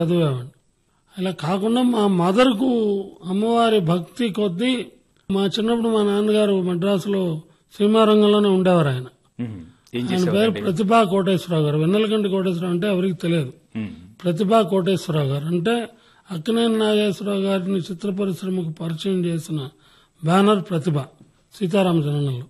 చదివేవాడిని అలా కాకుండా మా మదర్కు అమ్మవారి భక్తి కొద్దీ మా చిన్నప్పుడు మా నాన్నగారు మద్రాసులో సినిమా రంగంలోనే ఉండేవారు ఆయన ఉమ్. ఏం ఆయన పేరు చేసేవారండి ప్రతిభా కోటేశ్వరరావు గారు వెన్నెలకంటి కోటేశ్వరరావు అంటే ఎవరికి తెలియదు ఉమ్. ప్రతిభా కోటేశ్వరరావు గారు అంటే అక్కినేని నాగేశ్వరరావు గారిని చిత్ర పరిశ్రమకు పరిచయం చేసిన బ్యానర్ ప్రతిభ సీతారామచరణంలో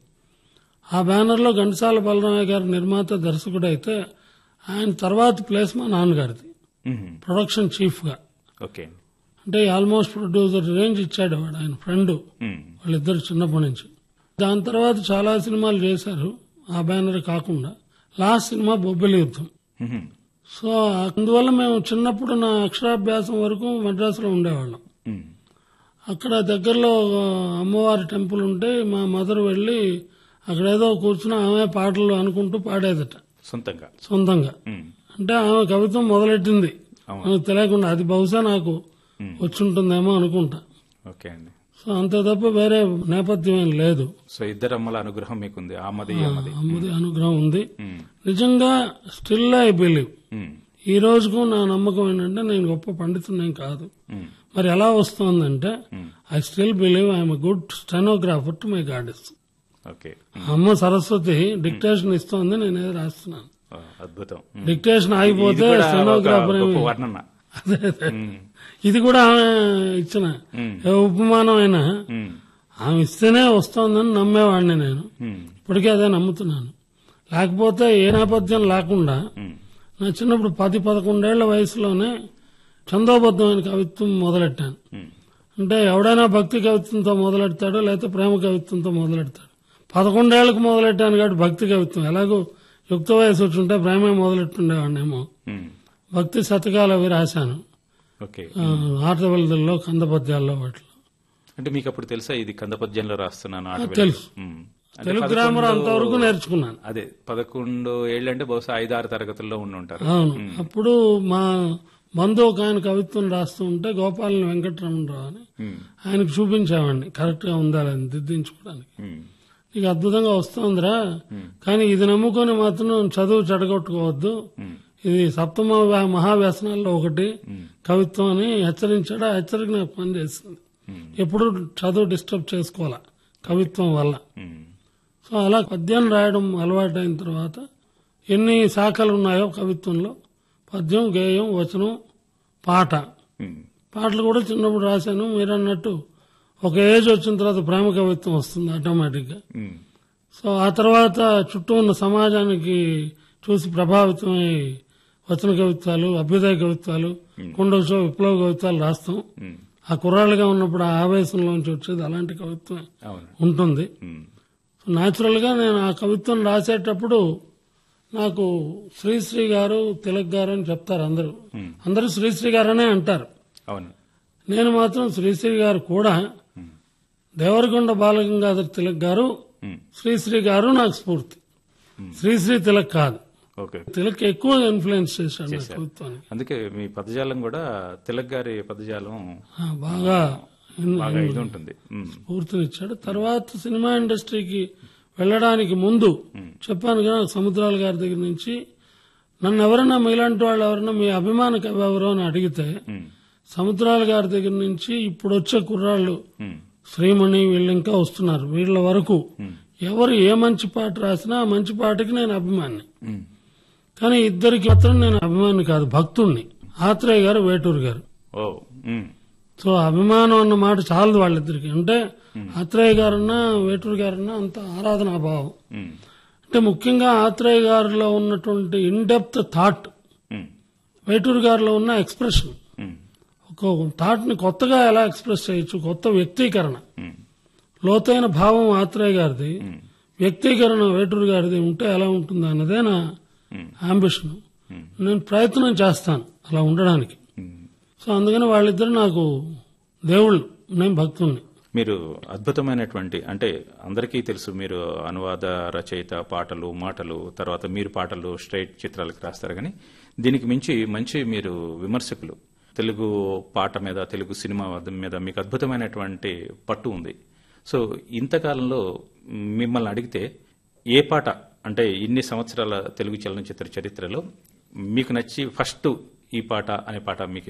ఆ బ్యానర్లో ఘంటసాల బలరామయ్య గారు నిర్మాత దర్శకుడు అయితే ఆయన తర్వాత ప్లేస్ మా నాన్నగారిది ఉమ్. ప్రొడక్షన్ చీఫ్ గా ఓకే అంటే ఆల్మోస్ట్ ప్రొడ్యూసర్ రేంజ్ ఇచ్చాడు వాడు ఆయన ఫ్రెండ్ ఉమ్. వాళ్ళిద్దరు చిన్నప్పటి నుంచి దాని తర్వాత చాలా సినిమాలు చేశారు ఆ బ్యానర్ కాకుండా లాస్ట్ సినిమా బొబ్బిలి యుద్ధం ఉమ్. సో అందువల్ల మేము చిన్నప్పుడు నా అక్షరాభ్యాసం వరకు మద్రాసులో ఉండేవాళ్ళం ఉమ్. అక్కడ దగ్గరలో ఆ, అమ్మవారి టెంపుల్ ఉంటే మా మదర్ వెళ్లి అక్కడ ఏదో కూర్చుని ఆమె పాటలు అనుకుంటూ పాడేదట సొంతంగా సొంతంగా ఉమ్. అంటే ఆమె కవిత్వం మొదలెట్టింది అవును. నాకు తెలియకుండా అది బహుశా నాకు ఉమ్. వచ్చుంటుందేమో అనుకుంటా ఓకే అండి సో అంతే తప్ప వేరే నేపథ్యం ఏం లేదు సో ఇద్దరు అమ్మల అనుగ్రహం మీకుంది ఆమది అమ్మది అమ్మది అనుగ్రహం ఉంది ఉమ్. నిజంగా స్టిల్ ఐ బిలీవ్ ఉమ్. ఈ రోజుకు నా నమ్మకం ఏంటంటే నేను గొప్ప పండితున్నేం కాదు ఉమ్. మరి ఎలా వస్తోందంటే um. I still believe I'm good stenographer to my goddess okay అమ్మ సరస్వతి డిక్టేషన్ ఇస్తోంది నేను ఏదో రాస్తున్నాను ఆ, అద్భుతం ఉమ్. డిక్టేషన్ ఇది ఆగిపోతే కూడా ఒక స్టెనోగ్రాఫర్ గొప్ప ఏమి- వర్ణన అదే అదే. ఉమ్. ఇది కూడా ఆమె ఇచ్చిన ఉమ్. ఏ ఉపమానం అయినా ఉమ్. ఆమె ఇస్తేనే వస్తోందని నమ్మేవాడిని నేను ఉమ్. ఇప్పటికీ అదే నమ్ముతున్నాను లేకపోతే ఏ నేపథ్యం లేకుండా ఉమ్. నా చిన్నప్పుడు పది పదకొండేళ్ల వయసులోనే చందోబద్ధమైన కవిత్వం మొదలెట్టాను ఉమ్. అంటే ఎవడైనా భక్తి కవిత్వంతో మొదలెడతాడో లేకపోతే ప్రేమ కవిత్వంతో మొదలెడతాడు పదకొండేళ్లకు మొదలెట్టాను కాబట్టి భక్తి కవిత్వం ఎలాగో యుక్త వయసు వచ్చి ఉంటే ప్రేమే మొదలెట్టుండేవాడినేమో ఉమ్. భక్తి శతకాలు అవి రాశాను ఓకే ఆ, ఆర్తవెల్దుల్లో కందపద్యాల్లో వాటిలో అంటే మీకు అప్పుడు తెలుసా ఇది కందపద్యంలో రాస్తున్నాను ఆట తెలుసు. ఉమ్. అంటే తెలుగు గ్రామర్ పదకొండు- అంతవరకు నేర్చుకున్నాను అదే పదకొండు ఏళ్ళంటే బహుశా ఐదు ఆరు తరగతుల్లో ఉండి ఉంటారు అవును అప్పుడు మా బంధు ఒక ఆయన కవిత్వం రాస్తూ ఉంటే గోపాలని వెంకటరమణరావు అని ఉమ్. ఆయనకు చూపించామండి కరెక్ట్ గా ఉందా లేదని దిద్దించుకోవడానికి ఉమ్. నీకు అద్భుతంగా వస్తుందిరా కానీ ఇది నమ్ముకొని మాత్రం చదువు చెడగొట్టుకోవద్దు ఉమ్. ఇది సప్తమ వ్య- మహావ్యసనాల్లో ఒకటి కవిత్వం అని హెచ్చరించాడు ఆ హెచ్చరిక నాకు పనిచేసింది ఉమ్. ఎప్పుడు చదువు డిస్టర్బ్ చేసుకోవాలా కవిత్వం వల్ల ఉమ్. సో అలా పద్యం రాయడం అలవాటైన తర్వాత ఎన్ని శాఖలు ఉన్నాయో కవిత్వంలో పద్యం గేయం వచనం పాట ఉమ్. పాటలు కూడా చిన్నప్పుడు రాశాను మీరు అన్నట్టు ఒక ఏజ్ వచ్చిన తర్వాత ప్రేమ కవిత్వం వస్తుంది ఆటోమేటిక్ గా ఉమ్. సో ఆ తర్వాత చుట్టూ ఉన్న సమాజానికి చూసి ప్రభావితమై వచన కవిత్వాలు అభ్యుదయ కవిత్వాలు కుండోషో విప్లవ కవిత్వాలు రాస్తాం ఉమ్. ఆ కుర్రాళ్ళుగా ఉన్నప్పుడు ఆ ఆవేశంలోంచి వచ్చేది అలాంటి కవిత్వం అవును ఉంటుంది ఉమ్. సో న్యాచురల్ గా నేను ఆ కవిత్వం రాసేటప్పుడు నాకు శ్రీశ్రీ గారు తిలక్ గారు అని చెప్తారు అందరూ అందరూ శ్రీశ్రీ గారనే అంటారు అవును నేను మాత్రం శ్రీశ్రీ గారు కూడా దేవరకొండ బాలగంగాధర్ తిలక్ గారు ఉమ్. శ్రీశ్రీ గారు నాకు స్ఫూర్తి శ్రీశ్రీ తిలక్ కాదు ఓకే తిలక్ ఎక్కువ ఇన్ఫ్లుయెన్స్ చేశాడు నా కవిత్వానికి అందుకే మీ పదజాలం కూడా తిలక్ గారి పదజాలం ఆ, బాగా ఇన్- బాగా ఇది ఉంటుంది ఉమ్. స్ఫూర్తినిచ్చాడు తర్వాత సినిమా ఇండస్ట్రీకి వెళ్ళడానికి ముందు చెప్పాను కదా సముద్రాల గారి దగ్గర నుంచి నన్ను ఎవరైనా మీలాంటి వాళ్ళు ఎవరైనా మీ అభిమాన కవి ఎవరు అని అడిగితే ఉమ్. సముద్రాల గారి దగ్గర నుంచి ఇప్పుడు వచ్చే కుర్రాళ్ళు ఉమ్. శ్రీమణి వీళ్ళు ఇంకా వస్తున్నారు వీళ్ళ వరకు ఎవరు ఏ మంచి పాట రాసినా ఆ మంచి పాటకి నేను అభిమాని ఉమ్. కానీ ఇద్దరికి మాత్రం నేను అభిమాని కాదు భక్తుణ్ణి ఆత్రేయ గారు వేటూరు గారు ఓ ఉమ్. సో అభిమానం అన్న మాట చాలదు వాళ్ళిద్దరికి అంటే ఆత్రేయ గారన్నా వేటూరు గారన్నా అంత ఆరాధనా భావం ఉమ్. అంటే ముఖ్యంగా ఆత్రేయ గారిలో ఉన్నటువంటి in depth thought um. Veturi గారిలో ఉన్న ఎక్స్ప్రెషన్ ఉమ్. ఒక థాట్ ని కొత్తగా ఎలా ఎక్స్ప్రెస్ చేయొచ్చు కొత్త వ్యక్తీకరణ ఉమ్. లోతైన భావం ఆత్రేయ గారిది వ్యక్తీకరణ వేటూరు గారిది ఉంటే ఎలా ఉంటుంది అన్నదే నా ఉమ్. అంబిషన్ నేను ప్రయత్నం చేస్తాను అలా ఉండడానికి ఉమ్. సో అందుకని వాళ్ళిద్దరు నాకు దేవుళ్ళు నేను భక్తుణ్ణి మీరు అద్భుతమైనటువంటి అంటే అందరికీ తెలుసు మీరు అనువాద రచయిత పాటలు మాటలు తర్వాత మీరు పాటలు స్ట్రైట్ చిత్రాలకు రాస్తారు కానీ దీనికి మించి మంచి మీరు విమర్శకులు తెలుగు పాట మీద తెలుగు సినిమా మీద మీకు అద్భుతమైనటువంటి పట్టు ఉంది సో ఇంతకాలంలో మిమ్మల్ని అడిగితే ఏ పాట అంటే ఇన్ని సంవత్సరాల తెలుగు చలనచిత్ర చరిత్రలో మీకు నచ్చి ఫస్ట్ ఈ పాట అనే పాట మీకు